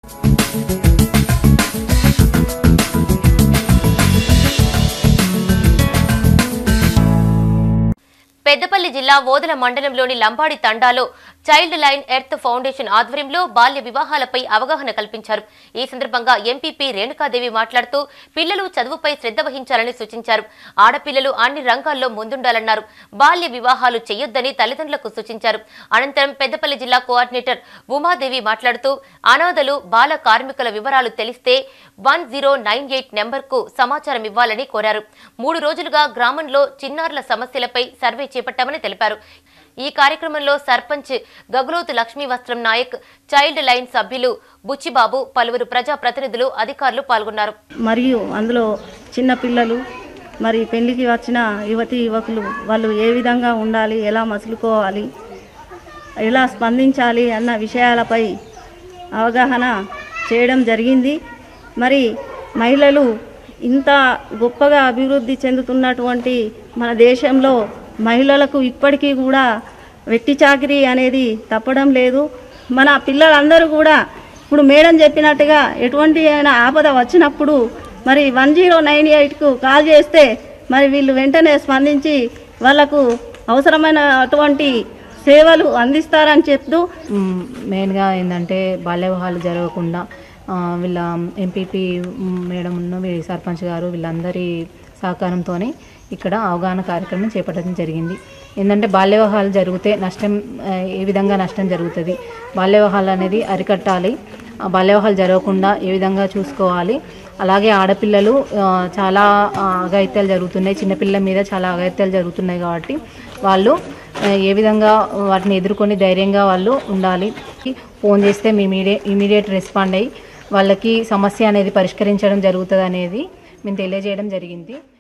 పెద్దపల్లి జిల్లా ఓదల మండలంలోని లంబాడి తండాలో చైల్డ్ లైన్ ఎర్త్ ఫౌండేషన్ ఆధ్వర్యంలో బాల్య వివాహాలపై అవగాహన కల్పించారు ఈ సందర్భంగా ఎంపీపీ రేణుకాదేవి మాట్లాడుతూ పిల్లలు చదువుపై శ్రద్ధ వహించాలని సూచించారు ఆడపిల్లలు అన్ని రంగాల్లో ముందుండాలన్నారు బాల్య వివాహాలు చేయొద్దని తల్లిదండ్రులకు సూచించారు అనంతరం పెద్దపల్లి జిల్లా కోఆర్డినేటర్ ఉమాదేవి మాట్లాడుతూ అనాథలు బాల కార్మికుల వివరాలు తెలిస్తే వన్ జీరో నైన్ ఎయిట్ నెంబర్కు సమాచారం ఇవ్వాలని కోరారు మూడు రోజులుగా గ్రామంలో చిన్నారుల సమస్యలపై సర్వే చేపట్టామని తెలిపారు ఈ కార్యక్రమంలో సర్పంచ్ గగులోతు లక్ష్మీ వస్త్రం నాయక్ చైల్డ్ లైన్ సభ్యులు బుచ్చిబాబు పలువురు ప్రజా ప్రతినిధులు అధికారులు పాల్గొన్నారు మరియు అందులో చిన్న పిల్లలు మరి పెళ్లికి వచ్చిన యువతి యువకులు వాళ్ళు ఏ విధంగా ఉండాలి ఎలా మసులుకోవాలి ఎలా స్పందించాలి అన్న విషయాలపై అవగాహన చేయడం జరిగింది మరి మహిళలు ఇంత గొప్పగా అభివృద్ధి చెందుతున్నటువంటి మన దేశంలో మహిళలకు ఇప్పటికీ కూడా వెట్టి చాకిరీ అనేది తప్పడం లేదు మన పిల్లలందరూ కూడా ఇప్పుడు మేడం చెప్పినట్టుగా ఎటువంటి అయినా ఆపద వచ్చినప్పుడు మరి వన్ జీరో నైన్ ఎయిట్కు కాల్ చేస్తే మరి వీళ్ళు వెంటనే స్పందించి వాళ్ళకు అవసరమైన అటువంటి సేవలు అందిస్తారని చెప్తూ మ్, మెయిన్గా ఏంటంటే బాల్య వివాహాలు జరగకుండా ఆ, వీళ్ళ ఎంపీపీ మేడం ఉన్న వీళ్ళ సర్పంచ్ గారు వీళ్ళందరి సహకారంతోనే ఇక్కడ అవగాహన కార్యక్రమం చేపట్టడం జరిగింది ఏంటంటే బాల్య వివాహాలు జరిగితే నష్టం ఆ, ఏ విధంగా నష్టం జరుగుతుంది బాల్య వివాహాలు అనేది అరికట్టాలి ఆ బాల్య వివాహాలు జరగకుండా ఏ విధంగా చూసుకోవాలి అలాగే ఆడపిల్లలు ఆ, చాలా ఆ, అఘాయిత్యాలు జరుగుతున్నాయి చిన్నపిల్లల మీద చాలా అఘాయిత్యాలు జరుగుతున్నాయి కాబట్టి వాళ్ళు ఆ, ఏ విధంగా వాటిని ఎదుర్కొని ధైర్యంగా వాళ్ళు ఉండాలి ఫోన్ చేస్తే మేము ఇమీడియట్ ఇమీడియట్ రెస్పాండ్ అయ్యి వాళ్ళకి సమస్య అనేది పరిష్కరించడం జరుగుతుంది అనేది మేము తెలియజేయడం జరిగింది